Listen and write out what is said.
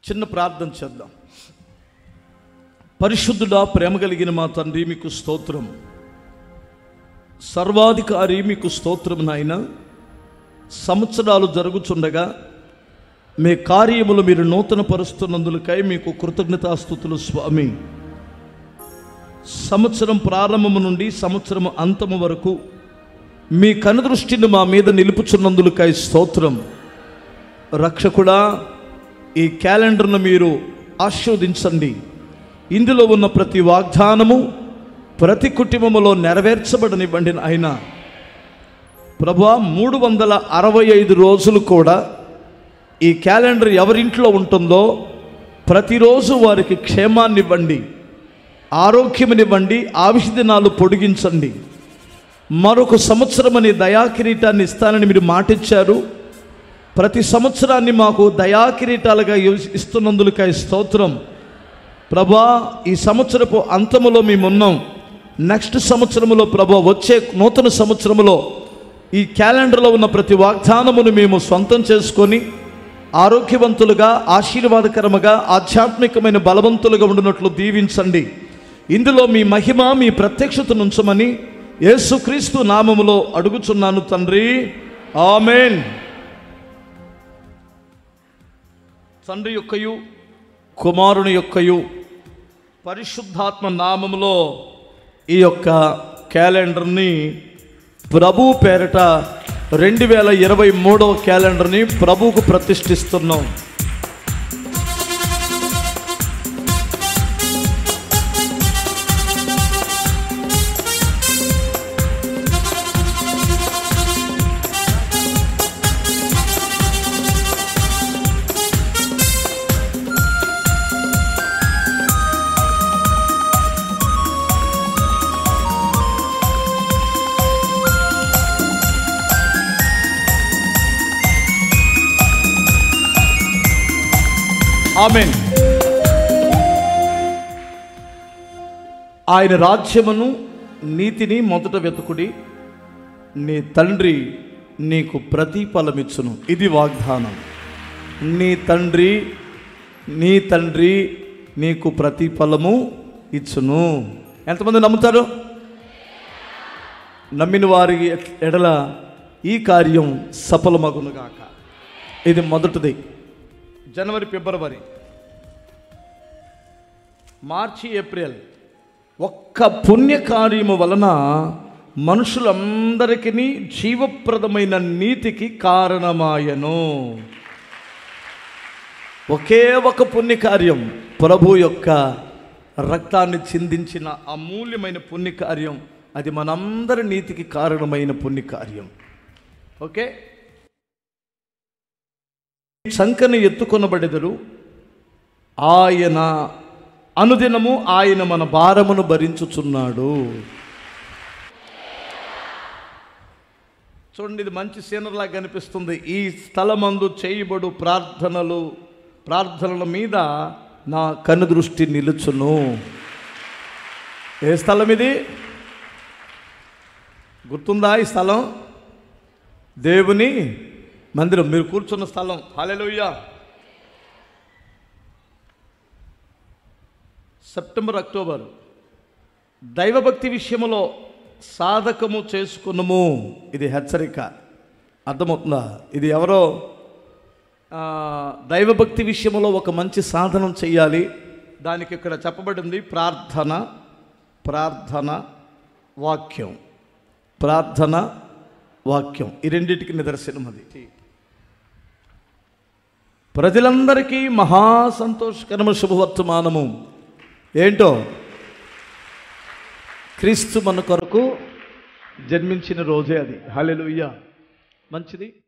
చిన్న ప్రార్థన చేద్దాం పరిశుద్ధుడా ప్రేమ కలిగిన మా తండ్రి మీకు స్తోత్రం సర్వాధికారి మీకు స్తోత్రం నాయన సంవత్సరాలు జరుగుచుండగా మీ కార్యములు మీరు నూతన పరుస్తున్నందులకై మీకు కృతజ్ఞతాస్థుతులు స్వామి సంవత్సరం ప్రారంభము నుండి సంవత్సరం అంతము వరకు మీ కనుదృష్టిని మా మీద నిలుపుచున్నందులకై స్తోత్రం రక్షకుడా ఈ క్యాలెండర్ను మీరు ఆశీర్వదించండి ఇందులో ఉన్న ప్రతి వాగ్దానము ప్రతి కుటుంబములో నెరవేర్చబడనివ్వండి ఆయన ప్రభా మూడు వందల అరవై ఐదు రోజులు కూడా ఈ క్యాలెండర్ ఎవరింట్లో ఉంటుందో ప్రతిరోజు వారికి క్షేమాన్ని ఇవ్వండి ఆరోగ్యమునివ్వండి ఆవిష దినాలు పొడిగించండి మరొక సంవత్సరం అనే దయాకిరీటాన్ని ఇస్తానని మీరు మాటిచ్చారు ప్రతి సంవత్సరాన్ని మాకు దయాకిరీటాలుగా ఇవ్- ఇస్తున్నందులకై స్తోత్రం ప్రభా ఈ సంవత్సరపు అంతములో మేము ఉన్నాం నెక్స్ట్ సంవత్సరములో ప్రభా వచ్చే నూతన సంవత్సరములో ఈ క్యాలెండర్లో ఉన్న ప్రతి వాగ్దానమును మేము సొంతం చేసుకొని ఆరోగ్యవంతులుగా ఆశీర్వాదకరముగా ఆధ్యాత్మికమైన బలవంతులుగా ఉండినట్లు దీవించండి ఇందులో మీ మహిమ మీ ప్రత్యక్షతను ఉంచమని యేసుక్రీస్తు నామములో అడుగుచున్నాను తండ్రి ఆమెన్ తండ్రి యొక్కయు కుమారుని యొక్కయు పరిశుద్ధాత్మ నామములో ఈ యొక్క క్యాలెండర్ని ప్రభు పేరట రెండు వేల ఇరవై మూడవ క్యాలెండర్ని ప్రభువుకు ప్రతిష్ఠిస్తున్నాం ఆమెన్ ఆయన రాజ్యమును నీతిని మొదట వెతుకుడి నీ తండ్రి నీకు ప్రతిఫలమిచ్చును ఇది వాగ్దానం నీ తండ్రి నీ తండ్రి నీకు ప్రతిఫలము ఇచ్చును ఎంతమంది నమ్ముతారు నమ్మిన వారి ఎడల ఈ కార్యం సఫలమగునుగాక ఇది మొదటిది జనవరి ఫిబ్రవరి మార్చి ఏప్రిల్ ఒక్క పుణ్యకార్యము వలన మనుషులందరికీ జీవప్రదమైన నీతికి కారణమాయను ఒకే ఒక పుణ్యకార్యం ప్రభు యొక్క రక్తాన్ని చిందించిన అమూల్యమైన పుణ్యకార్యం అది మనందరి నీతికి కారణమైన పుణ్యకార్యం ఓకే చంకని ఎత్తుకొనబడెదరు ఆయన అనుదినము ఆయన మన భారమును భరించుచున్నాడు చూడండి ఇది మంచి సీనర్లా కనిపిస్తుంది ఈ స్థలమందు చేయబడు ప్రార్థనలు ప్రార్థనల మీద నా కనుదృష్టి నిలుచును ఏ స్థలం ఇది గుర్తుందా ఈ స్థలం దేవుని మందిరం మీరు కూర్చున్న స్థలం హాలెలుయ్యా సెప్టెంబర్ అక్టోబర్ దైవభక్తి విషయంలో సాధకము చేసుకున్నాము ఇది హెచ్చరిక అర్థమవుతుందా ఇది ఎవరో ఆ, దైవభక్తి విషయంలో ఒక మంచి సాధనం చేయాలి దానికి ఇక్కడ చెప్పబడింది ప్రార్థన ప్రార్థన వాక్యం ప్రార్థన వాక్యం ఈ రెండింటికి నిదర్శనం అది ప్రజలందరికీ మహా సంతోషకరమ శుభవర్తమానము ఏంటో క్రీస్తు మన కొరకు జన్మించిన రోజే అది హల్లెలూయా మంచిది